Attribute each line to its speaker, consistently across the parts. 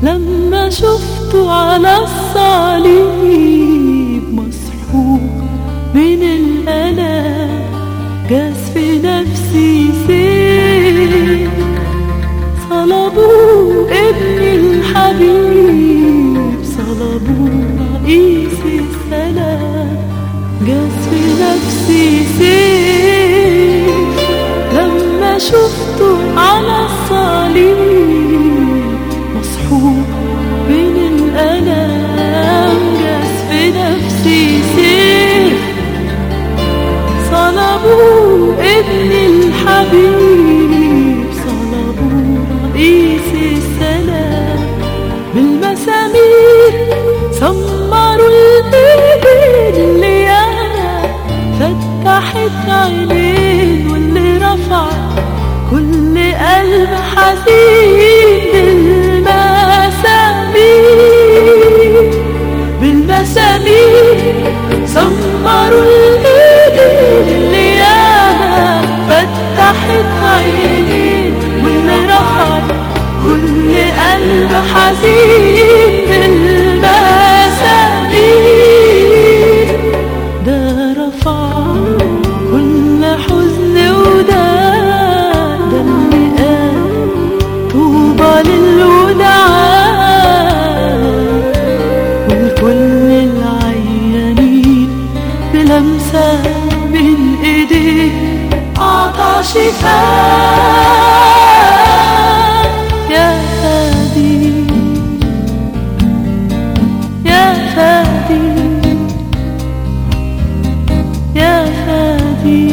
Speaker 1: لما شفته على الصليب مسحوق من الألم جاز في نفسي سيف صلبوا ابني الحبيب صلبوا رئيس السلام جاز في نفسي سيف لما شفته على الصليب مسحوق بين الألم جاز في نفسي سيف صلبوا ابن الحبيب صلبوا رئيس السلام بالمسامير سمروا البيب اللي انا فتحت عينين واللي رفع كل قلب حزين بالمسامير بالمسامير سمروا البيب اللي انا فتحت عينين واللي رفع كل قلب حزين بالمسامير ده رفع كل حزن وده ده اللي قال طوبى للودعاء والكل العيانين بلمسة من ايديك أعطى شفاء يا فادي يا فادي يا فادي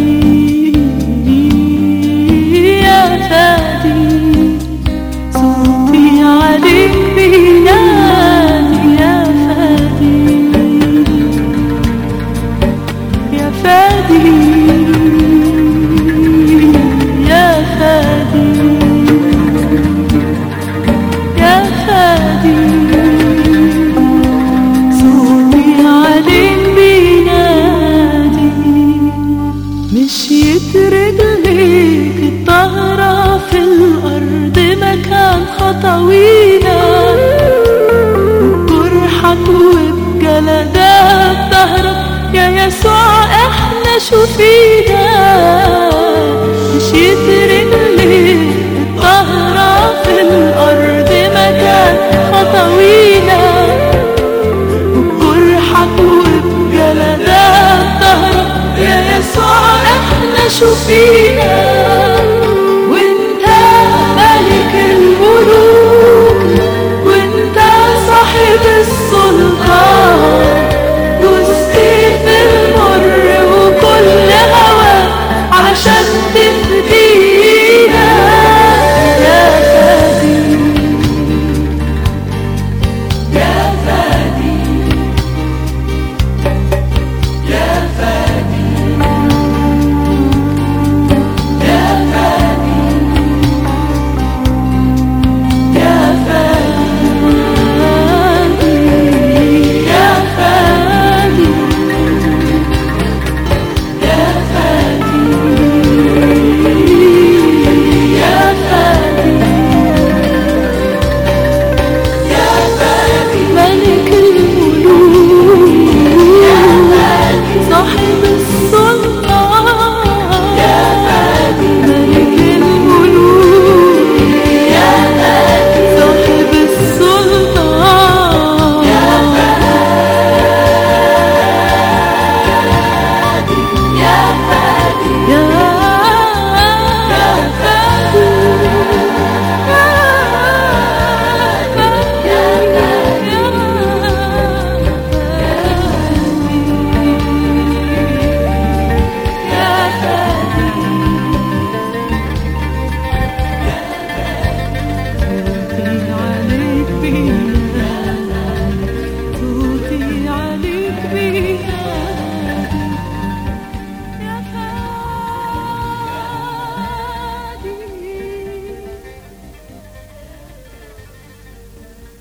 Speaker 1: يا فادي صوتي عليك بينادي يا فادي يا فادي يا فادي يا فادي صوتي عليك بينادي مشيت رجليك الطهرة في الأرض مكان خطوينا بجرحك وبجلدات ظهرك يا يسوع احنا شوفينا مشيت رجليك الطهرة في الأرض مكان خطوينا بجرحك وبجلدات ظهرك يا يسوع احنا شوفينا